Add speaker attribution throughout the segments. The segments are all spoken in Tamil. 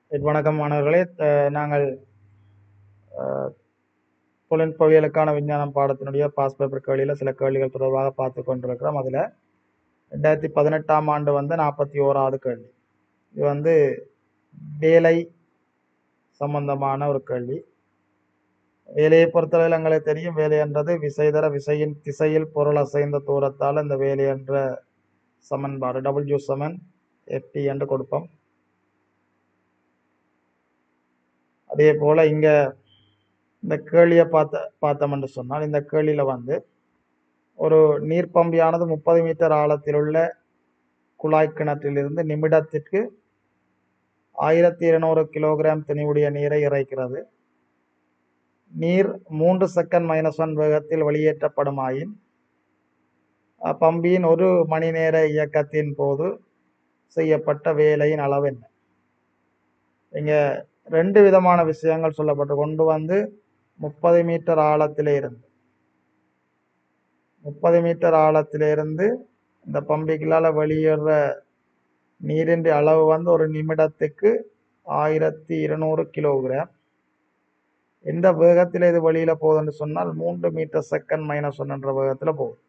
Speaker 1: வணக்கம் மாணவர்களே அஹ் நாங்கள் அஹ், தொழில்நுட்பவியலுக்கான விஞ்ஞானம் பாடத்தினுடைய பாஸ் பேப்பர் கேள்வியில் சில கேள்விகள் தொடர்பாக பார்த்து கொண்டிருக்கிறோம் அதில் ரெண்டாயிரத்தி பதினெட்டாம் ஆண்டு வந்து நாற்பத்தி ஓராவது கேள்வி இது வந்து வேலை சம்பந்தமான ஒரு கேள்வி வேலையை பொறுத்தளவில் எங்களுக்கு தெரியும் வேலை என்றது விசைதர விசையின் திசையில் பொருள் அசைந்த தூரத்தால் இந்த வேலை என்ற சமன்பாடு டபிள்யூ சமன் எஃப்டி என்று கொடுப்போம் அதே போல் இங்கே இந்த கேள்வியை பார்த்த பார்த்தோம்னு சொன்னால் இந்த கேள்வியில் வந்து ஒரு நீர்ப்பம்பியானது முப்பது மீட்டர் ஆழத்தில் உள்ள குழாய் கிணற்றிலிருந்து நிமிடத்திற்கு ஆயிரத்தி இருநூறு கிலோகிராம் திணிவுடைய நீரை இறைக்கிறது நீர் மூன்று செகண்ட் மைனஸ் ஒன் வேகத்தில் வெளியேற்றப்படுமாயின் பம்பியின் ஒரு மணி நேர இயக்கத்தின் போது செய்யப்பட்ட வேலையின் அளவு என்ன இங்க ரெண்டு விதமான விஷயங்கள் சொல்லப்பட்டு கொண்டு வந்து முப்பது மீட்டர் ஆழத்திலே இருந்து முப்பது மீட்டர் ஆழத்திலே இருந்து இந்த பம்பிகளால் வெளியேற நீரின் அளவு வந்து ஒரு நிமிடத்துக்கு ஆயிரத்தி இருநூறு கிலோகிராம் எந்த வேகத்தில் இது வெளியில போகுதுன்னு சொன்னால் மூன்று மீட்டர் செகண்ட் மைனஸ் ஒன் என்ற வேகத்தில் போகுது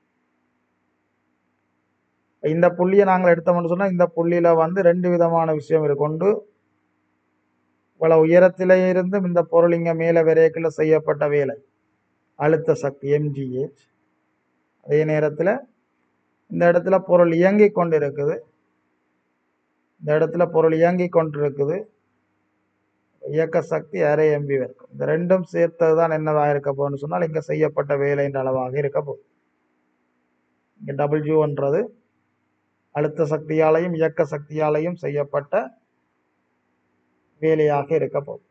Speaker 1: இந்த புள்ளியை நாங்கள் எடுத்தோம்னு சொன்னால் இந்த புள்ளியில வந்து ரெண்டு விதமான விஷயம் இருக்கு ஒன்று இவ்வளவு உயரத்திலே இருந்து இந்த பொருள் இங்க மேலே விரைக்கில் செய்யப்பட்ட வேலை அழுத்த சக்தி எம்ஜிஹெச் அதே நேரத்தில் இந்த இடத்துல பொருள் இயங்கி கொண்டு இருக்குது இந்த இடத்துல பொருள் இயங்கி கொண்டு இருக்குது இயக்க சக்தி அரை எம்பி இருக்கும் இந்த ரெண்டும் சேர்த்தது தான் என்னவாக இருக்க போகுதுன்னு சொன்னால் இங்கே செய்யப்பட்ட வேலைன்ற அளவாக இருக்க போகுது இங்கே டபிள்யூன்றது அழுத்த சக்தியாலையும் இயக்க சக்தியாலையும் செய்யப்பட்ட வேலையாக இருக்க போகுது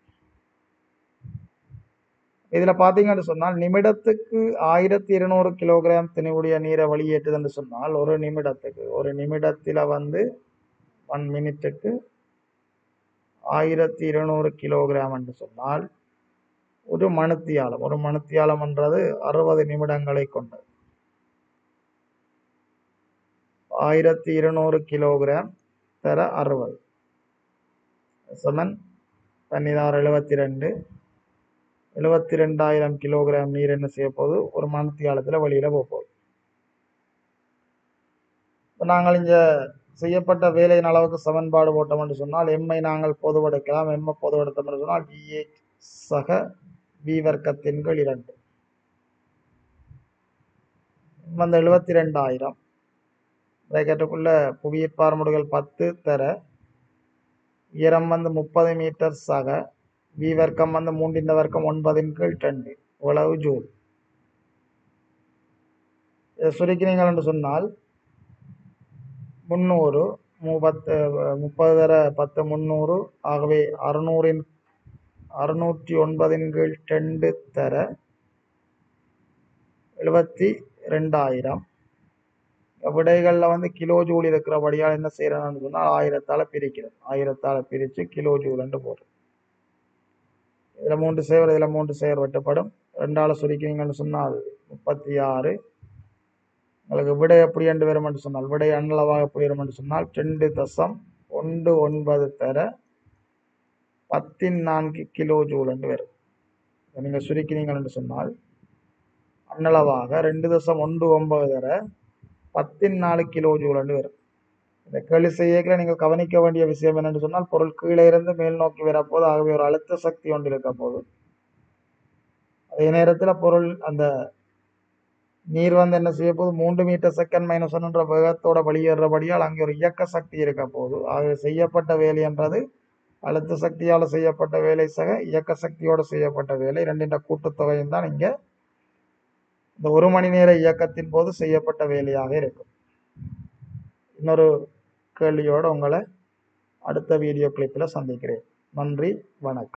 Speaker 1: இதுல பாத்தீங்கன்னு சொன்னால் நிமிடத்துக்கு ஆயிரத்தி இருநூறு கிலோகிராம் திணிவுடைய நீரை வெளியேற்றுதுன்னு சொன்னால் ஒரு நிமிடத்துக்கு ஒரு நிமிடத்துல வந்து ஒன் மினிட்டுக்கு ஆயிரத்தி இருநூறு கிலோகிராம் என்று சொன்னால் ஒரு மணித்தியாலம் ஒரு மணித்தியாலம் என்றது அறுபது நிமிடங்களை கொண்டது ஆயிரத்தி இருநூறு கிலோகிராம் தர அறுபது சமன் தண்ணீர் எழுபத்தி ரெண்டு எழுபத்தி ரெண்டாயிரம் கிலோகிராம் நீர் என்ன செய்ய போகுது ஒரு மணித்தியாலத்தில் வெளியில் போக போகுது இப்போ நாங்கள் இங்கே செய்யப்பட்ட வேலையின் அளவுக்கு சமன்பாடு போட்டோம் என்று சொன்னால் எம்மை நாங்கள் பொதுவெடுக்கலாம் எம்மை பொதுவெடுத்தோம் என்று சொன்னால் விஏ சக வி வர்க்கத்தின் கீழ் இரண்டு வந்து எழுபத்தி ரெண்டாயிரம் பிராக்கெட்டுக்குள்ள புவியீர் பார்முடுகள் பத்து தர உயரம் வந்து முப்பது மீட்டர் சக வி வர்க்கம் வந்து மூன்றின் வர்க்கம் ஒன்பதின் கீழ் ரெண்டு இவ்வளவு ஜூல் இதை சுருக்கினீங்கள் என்று சொன்னால் முந்நூறு முப்பத்து முப்பது தர பத்து முந்நூறு ஆகவே அறுநூறின் அறுநூற்றி ஒன்பதின் கீழ் ரெண்டு தர எழுபத்தி ரெண்டாயிரம் விடைகளில் வந்து கிலோ ஜூல் இருக்கிறபடியால் என்ன செய்யறோம்னு சொன்னால் ஆயிரத்தால் பிரிக்கிறது ஆயிரத்தால் பிரித்து கிலோ ஜூல்ன்ட்டு போடுறோம் இதில் மூன்று சேவர் இதில் மூன்று சேவர் வெட்டப்படும் ரெண்டால் சுருக்கிங்கன்னு சொன்னால் முப்பத்தி ஆறு உங்களுக்கு விடை எப்படி என்று வரும் என்று சொன்னால் விடை அன்னளவாக எப்படி வரும் என்று சொன்னால் ரெண்டு தசம் ஒன்று ஒன்பது தர பத்தின் நான்கு கிலோ ஜூல் என்று வரும் நீங்கள் சுருக்கினீங்கள் என்று சொன்னால் அன்னளவாக ரெண்டு தசம் ஒன்று ஒன்பது தர பத்தின் நாலு கிலோ ஜூலண்டு வரும் இந்த கேள்வி செய்யக்கில் நீங்கள் கவனிக்க வேண்டிய விஷயம் என்னென்னு சொன்னால் பொருள் கீழே இருந்து மேல் நோக்கி வரப்போது ஆகவே ஒரு அழுத்த சக்தி ஒன்று இருக்க போது அதே நேரத்தில் பொருள் அந்த நீர் வந்து என்ன செய்ய போது மூன்று மீட்டர் செகண்ட் மைனஸ் ஒன்ன்ற வேகத்தோட வெளியேறபடியால் அங்கே ஒரு இயக்க சக்தி இருக்க போது ஆகவே செய்யப்பட்ட வேலை என்றது அழுத்த சக்தியால் செய்யப்பட்ட வேலை சக இயக்க சக்தியோடு செய்யப்பட்ட வேலை ரெண்டின் கூட்டுத்தொகையும் தான் இங்கே இந்த ஒரு மணி நேர இயக்கத்தின் போது செய்யப்பட்ட வேலையாக இருக்கும் இன்னொரு கேள்வியோடு உங்களை அடுத்த வீடியோ கிளிப்பில் சந்திக்கிறேன் நன்றி வணக்கம்